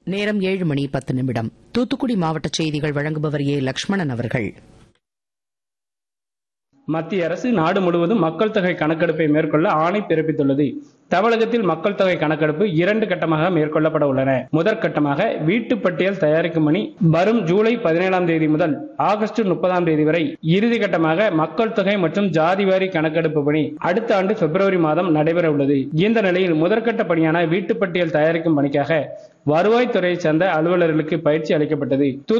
நேரம் ஏழு மணி பத்து நிமிடம் தூத்துக்குடி மாவட்ட செய்திகள் வழங்குபவர் ஏ லட்சுமணன் அவர்கள் மத்திய அரசு நாடு முழுவதும் மக்கள் தொகை கணக்கெடுப்பை மேற்கொள்ள ஆணை பிறப்பித்துள்ளது தமிழகத்தில் மக்கள் தொகை கணக்கெடுப்பு இரண்டு கட்டமாக மேற்கொள்ளப்பட உள்ளன முதற்கட்டமாக வீட்டு பட்டியல் தயாரிக்கும் பணி வரும் ஜூலை பதினேழாம் தேதி முதல் ஆகஸ்ட் முப்பதாம் தேதி வரை இறுதி கட்டமாக மக்கள் தொகை மற்றும் ஜாதிவாரி கணக்கெடுப்பு பணி அடுத்த ஆண்டு பிப்ரவரி மாதம் நடைபெற உள்ளது இந்த நிலையில் முதற்கட்ட பணியான வீட்டு பட்டியல் தயாரிக்கும் பணிக்காக வருவாய்த்துறையைச் சேர்ந்த அலுவலர்களுக்கு பயிற்சி அளிக்கப்பட்டது